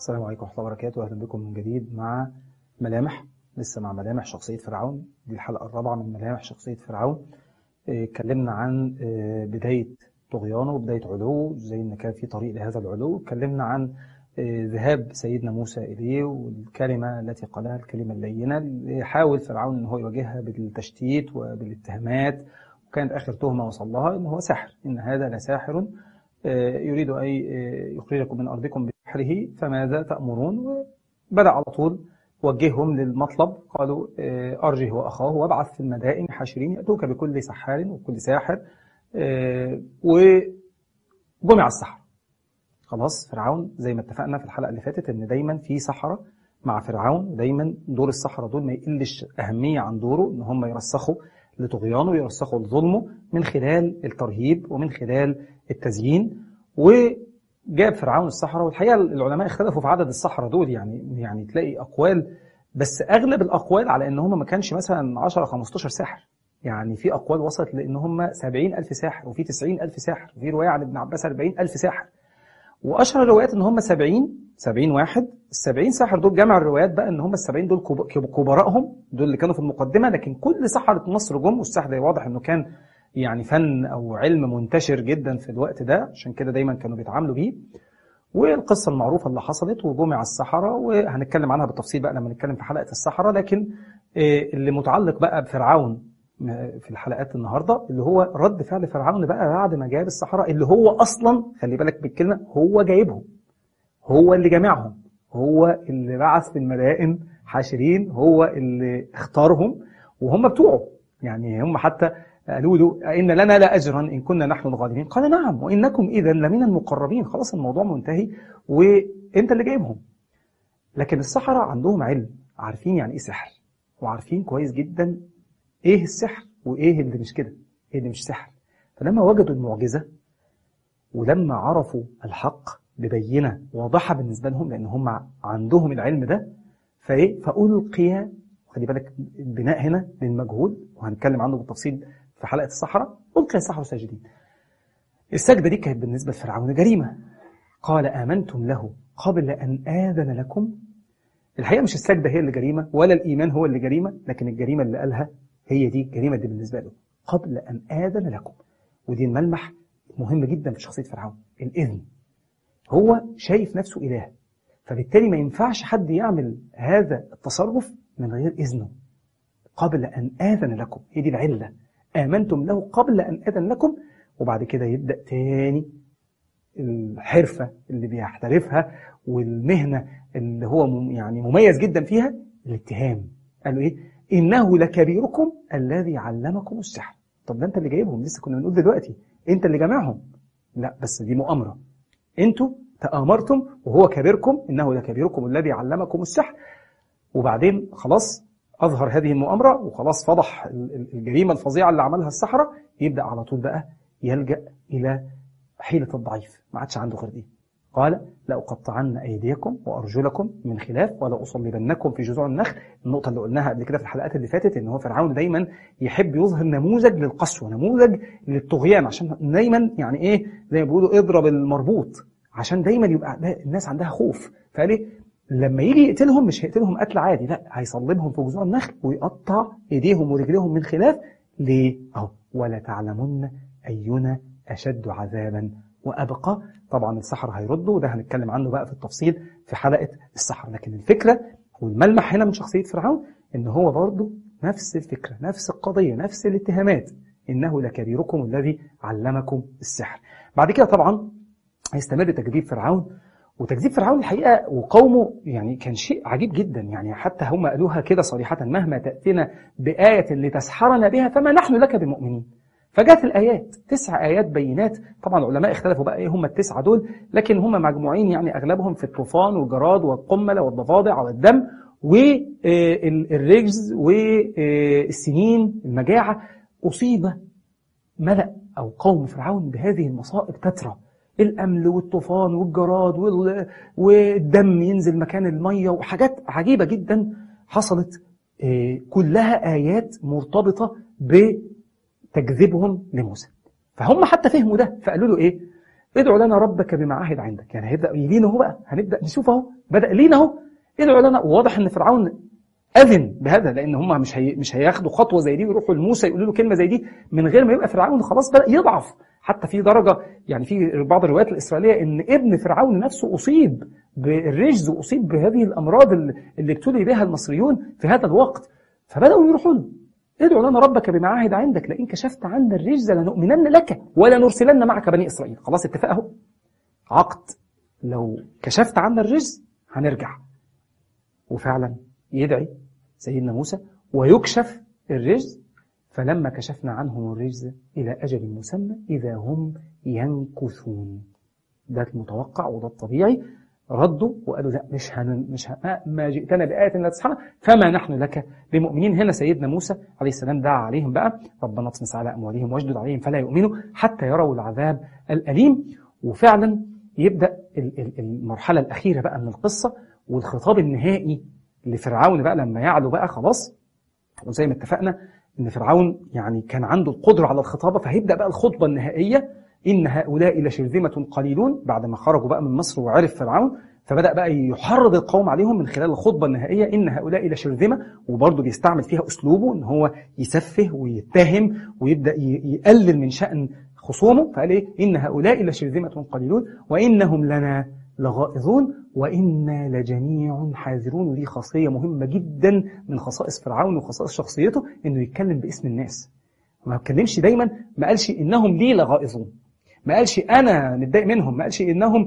السلام عليكم ورحمة الله وبركاته أهلا بكم من جديد مع ملامح لسه مع ملامح شخصية فرعون دي الحلقة الرابعة من ملامح شخصية فرعون آه، اتكلمنا عن آه، بداية طغيانه وبداية علوه زي إن كان في طريق لهذا العلو اتكلمنا عن آه، ذهاب سيدنا موسى إليه والكلمة التي قالها الكلمة اللينة اللي حاول فرعون إن هو يواجهها بالتشتيت وبالاتهامات وكانت آخر تهمة وصل لها إن هو ساحر إن هذا لساحر آه، يريد أن آه، يخرجكم من أرضكم بسحره فماذا تأمرون وبدأ على طول وجههم للمطلب قالوا آه، أرجه وأخاه وابعث في المدائن حاشرين يأتوك بكل سحار وكل ساحر آه، وجمع السحر خلاص فرعون زي ما اتفقنا في الحلقة اللي فاتت إن دايما في سحرة مع فرعون ودايما دور السحرة دول ما يقلش أهمية عن دوره إن هم يرسخوا لطغيانه ويرسخوا لظلمه من خلال الترهيب ومن خلال التزيين وجاب فرعون السحرة والحقيقة العلماء اختلفوا في عدد السحرة دول يعني يعني تلاقي أقوال بس أغلب الأقوال على إن هم ما كانش مثلا 10 15 ساحر يعني في أقوال وصلت لإن هم 70 ألف ساحر وفي 90 ألف ساحر وفي رواية عن ابن عباس 40 ألف ساحر واشهر الروايات ان هم 70 70 واحد ال 70 ساحر دول جمع الروايات بقى ان هم ال 70 دول كب- كب- كبراءهم دول اللي كانوا في المقدمه لكن كل سحره مصر جم والسحر ده واضح انه كان يعني فن او علم منتشر جدا في الوقت ده عشان كده دايما كانوا بيتعاملوا بيه والقصه المعروفه اللي حصلت وجمع السحره وهنتكلم عنها بالتفصيل بقى لما نتكلم في حلقه السحره لكن آه، اللي متعلق بقى بفرعون م- في الحلقات النهارده اللي هو رد فعل فرعون بقى بعد ما جاب السحره اللي هو اصلا خلي بالك بالكلمه هو جايبهم هو اللي جامعهم هو اللي بعث في المدائن حاشرين هو اللي اختارهم وهم بتوعه يعني هم حتى قالوا له إن لنا لأجرا إن كنا نحن الغالبين قال نعم وإنكم إذا لمن المقربين خلاص الموضوع منتهي وإنت اللي جايبهم لكن السحرة عندهم علم عارفين يعني إيه سحر وعارفين كويس جدا إيه السحر وإيه اللي مش كده إيه اللي مش سحر فلما وجدوا المعجزة ولما عرفوا الحق ببينة واضحة بالنسبة لهم لأن هم عندهم العلم ده فإيه فألقي خلي بالك البناء هنا للمجهول وهنتكلم عنه بالتفصيل في حلقة الصحراء ألقي السحرة ساجدين السجدة دي كانت بالنسبة لفرعون جريمة قال آمنتم له قبل أن آذن لكم الحقيقة مش السجدة هي اللي جريمة ولا الإيمان هو اللي جريمة لكن الجريمة اللي قالها هي دي الجريمة دي بالنسبة له قبل أن آذن لكم ودي الملمح مهم جدا في شخصية فرعون الإذن هو شايف نفسه إله فبالتالي ما ينفعش حد يعمل هذا التصرف من غير إذنه قبل أن آذن لكم هي دي العلة آمنتم له قبل أن آذن لكم وبعد كده يبدأ تاني الحرفة اللي بيحترفها والمهنة اللي هو مم- يعني مميز جدا فيها الاتهام قالوا ايه انه لكبيركم الذي علمكم السحر طب ده انت اللي جايبهم لسه كنا بنقول دلوقتي انت اللي جامعهم لا بس دي مؤامرة انتوا تآمرتم وهو كبيركم انه لكبيركم الذي علمكم السحر وبعدين خلاص اظهر هذه المؤامرة وخلاص فضح ال- ال- الجريمة الفظيعة اللي عملها السحرة يبدأ على طول بقى يلجأ إلى حيلة الضعيف ما عادش عنده غير دي قال لأقطعن أيديكم وأرجلكم من خلاف ولا أصلبنكم في جذوع النخل النقطة اللي قلناها قبل كده في الحلقات اللي فاتت إن هو فرعون دايما يحب يظهر نموذج للقسوة نموذج للطغيان عشان دايما يعني إيه زي ما بيقولوا اضرب المربوط عشان دايما يبقى ده- الناس عندها خوف فقال إيه لما يجي يقتلهم مش هيقتلهم قتل عادي لا هيصلبهم في جذوع النخل ويقطع ايديهم ورجليهم من خلاف ليه؟ اهو ولا تعلمن اينا اشد عذابا وابقى طبعا السحر هيردوا وده هنتكلم عنه بقى في التفصيل في حلقه السحر لكن الفكره والملمح هنا من شخصيه فرعون ان هو برضه نفس الفكره نفس القضيه نفس الاتهامات انه لكبيركم الذي علمكم السحر بعد كده طبعا هيستمر تكذيب فرعون وتكذيب فرعون الحقيقه وقومه يعني كان شيء عجيب جدا يعني حتى هم قالوها كده صريحه مهما تاتنا بايه لتسحرنا بها فما نحن لك بمؤمنين فجاءت الايات تسع ايات بينات طبعا العلماء اختلفوا بقى ايه هم التسعه دول لكن هم مجموعين يعني اغلبهم في الطوفان والجراد والقمله والضفادع والدم والرجز والسنين المجاعه اصيب ملأ أو قوم فرعون بهذه المصائب تترى الأمل والطوفان والجراد وال- والدم ينزل مكان المية وحاجات عجيبة جدا حصلت آه، كلها آيات مرتبطة بتكذيبهم لموسى فهم حتى فهموا ده فقالوا له إيه ادعو لنا ربك بما عهد عندك يعني هيبدا يلينا اهو بقى هنبدا نشوف اهو بدا لينا اهو ادعو لنا وواضح ان فرعون اذن بهذا لان هم مش هي مش هياخدوا خطوه زي دي ويروحوا لموسى يقولوا له كلمه زي دي من غير ما يبقى فرعون خلاص بدا يضعف حتى في درجه يعني في بعض الروايات الاسرائيليه ان ابن فرعون نفسه اصيب بالرجز واصيب بهذه الامراض اللي ابتلي بها المصريون في هذا الوقت فبداوا يروحوا له ادعو لنا ربك بما عهد عندك لئن كشفت عنا الرجز لنؤمنن لك ولا نرسلن معك بني اسرائيل خلاص اتفاق اهو عقد لو كشفت عنا الرجز هنرجع وفعلا يدعي سيدنا موسى ويكشف الرجز فلما كشفنا عنهم الرجز إلى أجل مسمى إذا هم ينكثون ده المتوقع وده الطبيعي ردوا وقالوا لا مش هن مش هن ما جئتنا بآية لا تسحنا فما نحن لك بمؤمنين هنا سيدنا موسى عليه السلام دعا عليهم بقى ربنا اطمس على أموالهم واشدد عليهم فلا يؤمنوا حتى يروا العذاب الأليم وفعلا يبدأ المرحلة الأخيرة بقى من القصة والخطاب النهائي لفرعون بقى لما يعلو بقى خلاص وزي ما اتفقنا ان فرعون يعني كان عنده القدرة على الخطابة فهيبدأ بقى الخطبة النهائية إن هؤلاء لشرذمة قليلون بعد ما خرجوا بقى من مصر وعرف فرعون فبدأ بقى يحرض القوم عليهم من خلال الخطبة النهائية إن هؤلاء لشرذمة وبرضه بيستعمل فيها أسلوبه إن هو يسفه ويتهم ويبدأ يقلل من شأن خصومه فقال إيه إن هؤلاء لشرذمة قليلون وإنهم لنا لغائظون وإنا لجميع حاذرون ودي خاصية مهمة جدا من خصائص فرعون وخصائص شخصيته إنه يتكلم باسم الناس ما اتكلمش دايما ما قالش إنهم لي لغائظون ما قالش أنا متضايق منهم ما قالش إنهم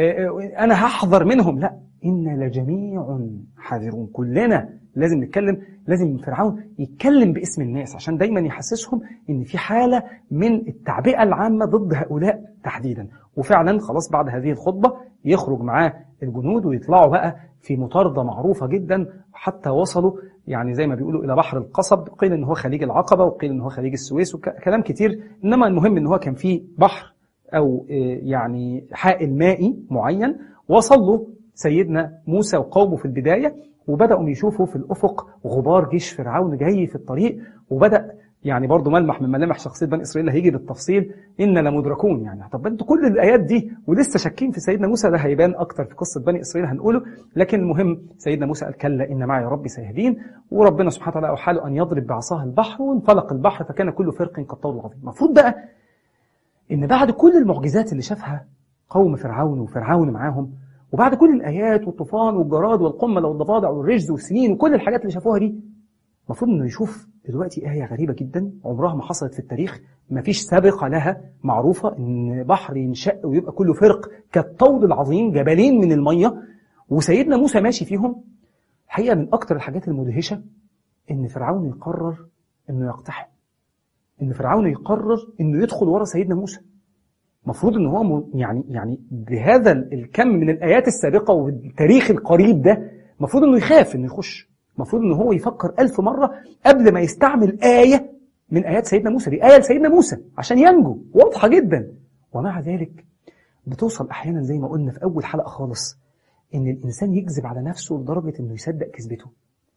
أنا هحذر منهم لا إنا لجميع حاذرون كلنا لازم نتكلم لازم فرعون يتكلم باسم الناس عشان دايما يحسسهم ان في حالة من التعبئة العامة ضد هؤلاء تحديدا وفعلا خلاص بعد هذه الخطبة يخرج معاه الجنود ويطلعوا بقى في مطاردة معروفة جدا حتى وصلوا يعني زي ما بيقولوا إلى بحر القصب قيل إن هو خليج العقبة وقيل إن هو خليج السويس وكلام كتير إنما المهم إن هو كان في بحر أو يعني حائل مائي معين وصل له سيدنا موسى وقومه في البداية وبدأوا يشوفوا في الأفق غبار جيش فرعون جاي في الطريق وبدأ يعني برضه ملمح من ملامح شخصية بني إسرائيل هيجي بالتفصيل إن لمدركون يعني طب انتوا كل الآيات دي ولسه شاكين في سيدنا موسى ده هيبان أكتر في قصة بني إسرائيل هنقوله لكن المهم سيدنا موسى قال كلا إن معي ربي سيهدين وربنا سبحانه وتعالى أوحى له أن يضرب بعصاه البحر وانفلق البحر فكان كل فرق كالطول العظيم المفروض بقى إن بعد كل المعجزات اللي شافها قوم فرعون وفرعون معاهم وبعد كل الآيات والطوفان والجراد والقمل والضفادع والرجز والسنين وكل الحاجات اللي شافوها دي المفروض انه يشوف دلوقتي آية غريبة جدا عمرها ما حصلت في التاريخ ما فيش سابقة لها معروفة ان بحر ينشق ويبقى كله فرق كالطود العظيم جبلين من المية وسيدنا موسى ماشي فيهم الحقيقة من أكتر الحاجات المدهشة ان فرعون يقرر انه يقتحم ان فرعون يقرر انه يدخل ورا سيدنا موسى المفروض ان هو يعني يعني بهذا الكم من الايات السابقه والتاريخ القريب ده المفروض انه يخاف انه يخش المفروض ان هو يفكر ألف مره قبل ما يستعمل ايه من ايات سيدنا موسى دي ايه لسيدنا موسى عشان ينجو واضحه جدا ومع ذلك بتوصل احيانا زي ما قلنا في اول حلقه خالص ان الانسان يكذب على نفسه لدرجه انه يصدق كذبته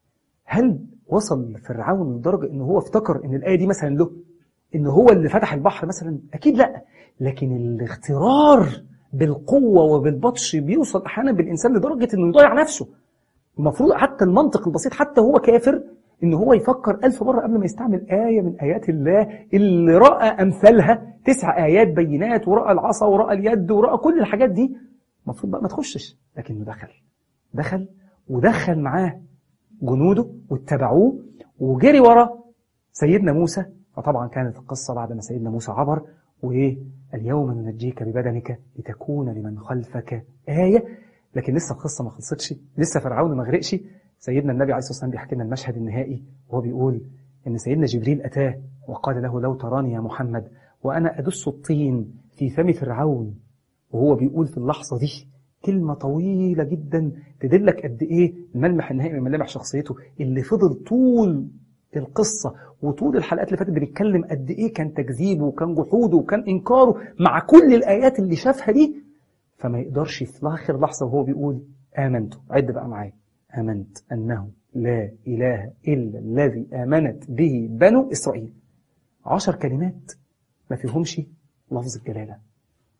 هل وصل فرعون لدرجه ان هو افتكر ان الايه دي مثلا له ان هو اللي فتح البحر مثلا اكيد لا لكن الاغترار بالقوة وبالبطش بيوصل أحيانا بالإنسان لدرجة أنه يضيع نفسه المفروض حتى المنطق البسيط حتى هو كافر أنه هو يفكر ألف مرة قبل ما يستعمل آية من آيات الله اللي رأى أمثالها تسع آيات بينات ورأى العصا ورأى اليد ورأى كل الحاجات دي المفروض بقى ما تخشش لكنه دخل دخل ودخل معاه جنوده واتبعوه وجري ورا سيدنا موسى فطبعا كانت القصة بعد ما سيدنا موسى عبر وإيه اليوم ننجيك ببدنك لتكون لمن خلفك آية لكن لسه القصة ما خلصتش لسه فرعون ما غرقش سيدنا النبي عليه الصلاة والسلام بيحكي لنا المشهد النهائي وهو بيقول إن سيدنا جبريل أتاه وقال له لو تراني يا محمد وأنا أدس الطين في فم فرعون وهو بيقول في اللحظة دي كلمة طويلة جدا تدلك قد إيه الملمح النهائي من ملامح شخصيته اللي فضل طول القصة وطول الحلقات اللي فاتت بنتكلم قد إيه كان تكذيبه وكان جحوده وكان إنكاره مع كل الآيات اللي شافها دي فما يقدرش في آخر لحظة وهو بيقول آمنت عد بقى معايا آمنت أنه لا إله إلا الذي آمنت به بنو إسرائيل عشر كلمات ما فيهمش لفظ الجلالة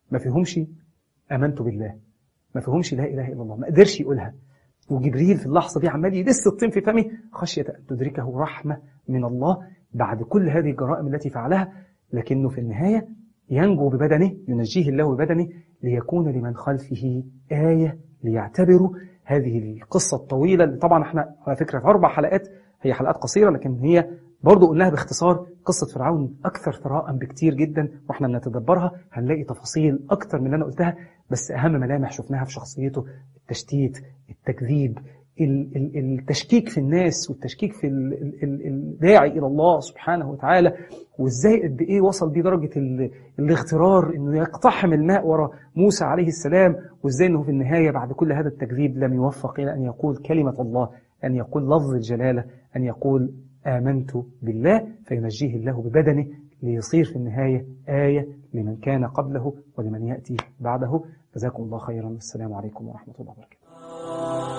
ما فيهمش آمنت بالله ما فيهمش لا إله إلا الله ما قدرش يقولها وجبريل في اللحظة دي عمال يدس الطين في فمه خشية أن تدركه رحمة من الله بعد كل هذه الجرائم التي فعلها لكنه في النهاية ينجو ببدنه ينجيه الله ببدنه ليكون لمن خلفه آية ليعتبروا هذه القصة الطويلة اللي طبعا احنا على فكرة في أربع حلقات هي حلقات قصيرة لكن هي برضو قلناها باختصار قصة فرعون أكثر ثراء بكتير جدا وإحنا بنتدبرها هنلاقي تفاصيل أكتر من اللي أنا قلتها بس أهم ملامح شفناها في شخصيته التشتيت التكذيب التشكيك في الناس والتشكيك في الداعي إلى الله سبحانه وتعالى وإزاي قد إيه وصل بيه درجة الاغترار إنه يقتحم الماء ورا موسى عليه السلام وإزاي إنه في النهاية بعد كل هذا التكذيب لم يوفق إلى أن يقول كلمة الله أن يقول لفظ الجلالة أن يقول آمنت بالله فينجيه الله ببدنه ليصير في النهاية آية لمن كان قبله ولمن يأتي بعده جزاكم الله خيرا والسلام عليكم ورحمة الله وبركاته